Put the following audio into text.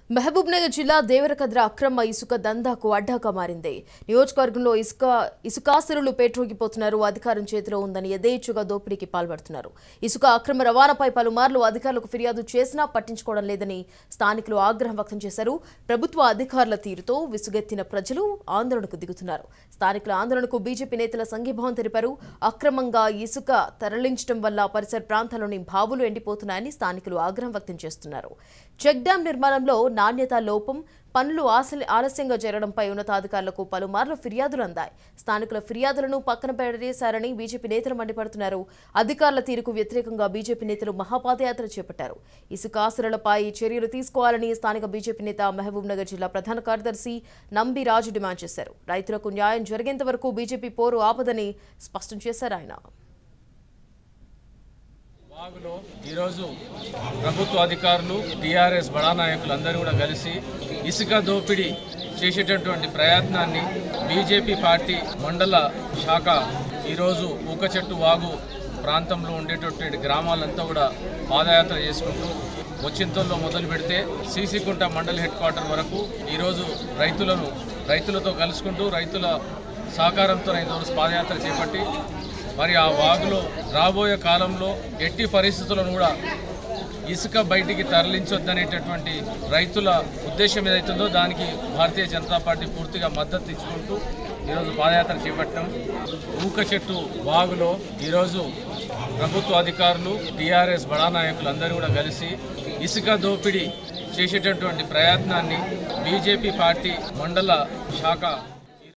మహబూబ్ నగర్ జిల్లా దేవరకద్ర అక్రమ ఇసుక దందాకు అడ్డాగా మారింది నియోజకవర్గంలో ఇసుక ఇసుకాసురులు పేట్రోగిపోతున్నారు అధికారం చేతిలో ఉందని యథేచ్ఛగా దోపిడీకి పాల్పడుతున్నారు ఇసుక అక్రమ రవాణాపై పలుమార్లు అధికారులకు ఫిర్యాదు చేసినా పట్టించుకోవడం లేదని స్థానికులు ఆగ్రహం వ్యక్తం చేశారు ప్రభుత్వ అధికారుల తీరుతో విసుగెత్తిన ప్రజలు ఆందోళనకు దిగుతున్నారు స్థానికుల ఆందోళనకు బీజేపీ నేతల సంఘీభావం తెలిపారు అక్రమంగా ఇసుక తరలించడం వల్ల పరిసర ప్రాంతాల్లోని బావులు ఎండిపోతున్నాయని స్థానికులు ఆగ్రహం వ్యక్తం చేస్తున్నారు చెక్ డ్యాం నిర్మాణంలో నాణ్యత లోపం పనులు ఆశ- ఆలస్యంగా జరగడంపై ఉన్నతాధికారులకు పలుమార్లు ఫిర్యాదులు అందాయి స్థానికుల ఫిర్యాదులను పక్కన పెడేశారని బీజేపీ నేతలు మండిపడుతున్నారు అధికారుల తీరుకు వ్యతిరేకంగా బీజేపీ నేతలు మహాపాదయాత్ర చేపట్టారు ఇసుక ఆశలపై చర్యలు తీసుకోవాలని స్థానిక బీజేపీ నేత మహబూబ్ నగర్ జిల్లా ప్రధాన కార్యదర్శి నంబి రాజు డిమాండ్ చేశారు రైతులకు న్యాయం జరిగేంత వరకు బీజేపీ పోరు ఆపదని స్పష్టం చేశారు ఆయన వాగులో ఈరోజు ప్రభుత్వ అధికారులు టీఆర్ఎస్ బడా నాయకులు అందరూ కూడా కలిసి ఇసుక దోపిడీ చేసేటటువంటి ప్రయత్నాన్ని బీజేపీ పార్టీ మండల శాఖ ఈరోజు ఊక చెట్టు వాగు ప్రాంతంలో ఉండేటటువంటి గ్రామాలంతా కూడా పాదయాత్ర చేసుకుంటూ వచ్చింతల్లో మొదలు పెడితే సీసీకుంట మండల హెడ్ క్వార్టర్ వరకు ఈరోజు రైతులను రైతులతో కలుసుకుంటూ రైతుల సహకారంతో ఈరోజు పాదయాత్ర చేపట్టి మరి ఆ వాగులో రాబోయే కాలంలో ఎట్టి పరిస్థితులను కూడా ఇసుక బయటికి తరలించొద్దనేటటువంటి రైతుల ఉద్దేశం ఏదైతుందో దానికి భారతీయ జనతా పార్టీ పూర్తిగా మద్దతు ఇచ్చుకుంటూ ఈరోజు పాదయాత్ర చేపట్టాం ఊక చెట్టు వాగులో ఈరోజు ప్రభుత్వ అధికారులు టీఆర్ఎస్ బడా నాయకులు అందరూ కూడా కలిసి ఇసుక దోపిడీ చేసేటటువంటి ప్రయత్నాన్ని బీజేపీ పార్టీ మండల శాఖ